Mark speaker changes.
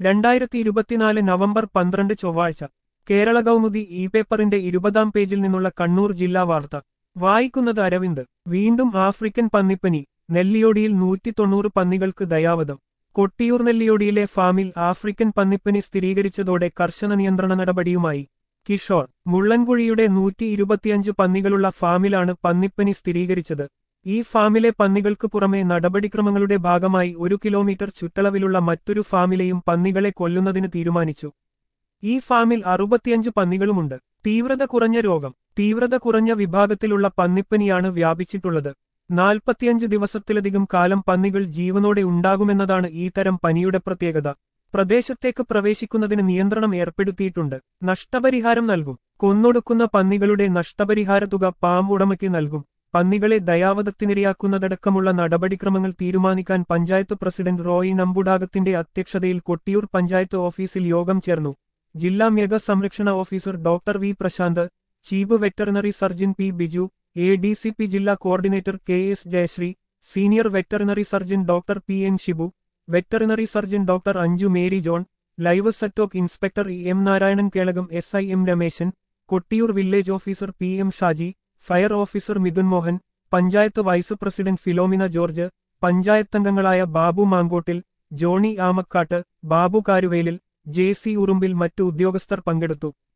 Speaker 1: രണ്ടായിരത്തി ഇരുപത്തിനാല് നവംബർ പന്ത്രണ്ട് ചൊവ്വാഴ്ച കേരള കൗമുദി ഇ പേപ്പറിന്റെ ഇരുപതാം പേജിൽ നിന്നുള്ള കണ്ണൂർ ജില്ലാ വാർത്ത വായിക്കുന്നത് അരവിന്ദ് വീണ്ടും ആഫ്രിക്കൻ പന്നിപ്പനി നെല്ലിയോടിയിൽ നൂറ്റി തൊണ്ണൂറ് പന്നികൾക്ക് ദയാവധം കൊട്ടിയൂർ നെല്ലിയോടിയിലെ ഫാമിൽ ആഫ്രിക്കൻ പന്നിപ്പനി സ്ഥിരീകരിച്ചതോടെ കർശന നിയന്ത്രണ നടപടിയുമായി കിഷോർ മുള്ളൻകുഴിയുടെ നൂറ്റി ഇരുപത്തിയഞ്ച് പന്നികളുള്ള ഫാമിലാണ് പന്നിപ്പനി സ്ഥിരീകരിച്ചത് ഈ ഫാമിലെ പന്നികൾക്ക് പുറമെ നടപടിക്രമങ്ങളുടെ ഭാഗമായി ഒരു കിലോമീറ്റർ ചുറ്റളവിലുള്ള മറ്റൊരു ഫാമിലെയും പന്നികളെ കൊല്ലുന്നതിന് തീരുമാനിച്ചു ഈ ഫാമിൽ അറുപത്തിയഞ്ച് പന്നികളുമുണ്ട് തീവ്രത കുറഞ്ഞ രോഗം തീവ്രത കുറഞ്ഞ വിഭാഗത്തിലുള്ള പന്നിപ്പനിയാണ് വ്യാപിച്ചിട്ടുള്ളത് നാൽപ്പത്തിയഞ്ച് ദിവസത്തിലധികം കാലം പന്നികൾ ജീവനോടെ ഉണ്ടാകുമെന്നതാണ് ഈ തരം പനിയുടെ പ്രത്യേകത പ്രദേശത്തേക്ക് പ്രവേശിക്കുന്നതിന് നിയന്ത്രണം ഏർപ്പെടുത്തിയിട്ടുണ്ട് നഷ്ടപരിഹാരം നൽകും കൊന്നൊടുക്കുന്ന പന്നികളുടെ നഷ്ടപരിഹാര തുക പാം ഉടമയ്ക്ക് നൽകും പന്നികളെ ദയാവധത്തിനിരയാക്കുന്നതടക്കമുള്ള നടപടിക്രമങ്ങൾ തീരുമാനിക്കാൻ പഞ്ചായത്ത് പ്രസിഡന്റ് റോയി നമ്പുടാകത്തിന്റെ അധ്യക്ഷതയിൽ കൊട്ടിയൂർ പഞ്ചായത്ത് ഓഫീസിൽ യോഗം ചേർന്നു ജില്ലാ മൃഗസംരക്ഷണ officer doctor V Prashanth chief veterinary surgeon P Biju A D C P ജില്ലാ coordinator K S Jayasree senior veterinary surgeon doctor P N Shibu veterinary surgeon doctor Anju Mary John livestock inspector E M Narayanan Kelakam S I M Rameshan Kottiyoor village officer P M Shaji fire officer Mithun Mohan panchayat vice president Philomina George പഞ്ചായത്തംഗങ്ങളായ Babu Mankottil Johnny Amakkattu Babu Karuvelil J C ഉറുമ്പിൽ മറ്റു ഉദ്യോഗസ്ഥർ പങ്കെടുത്തു